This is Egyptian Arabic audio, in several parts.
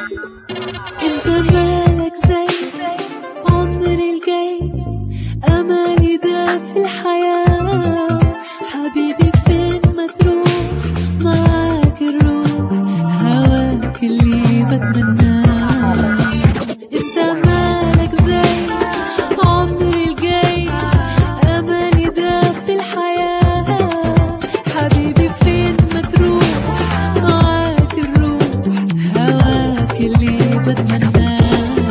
انت مالك زي عمري الجاي امالي ده في الحياة حبيبي فين ما تروح معاك الروح هواك اللي بتمناه انت مالك زي عمري الجاي امالي ده في الحياة حبيبي فين ما تروح معاك الروح هواك اللي بتمناه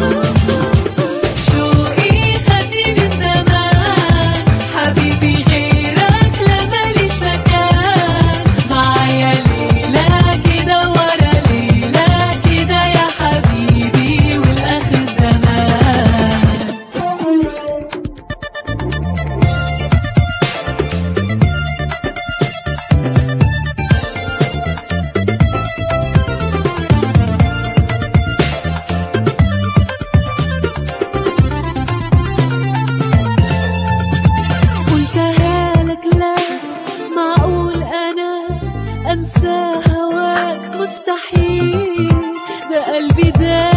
شوقي خدني من زمان حبيبي غيرك لا ماليش مكان معايا ليلة كده ورا ليلة كده يا حبيبي والآخر زمان قلتها لك لا معقول انا انسى هواك مستحيل ده قلبي ده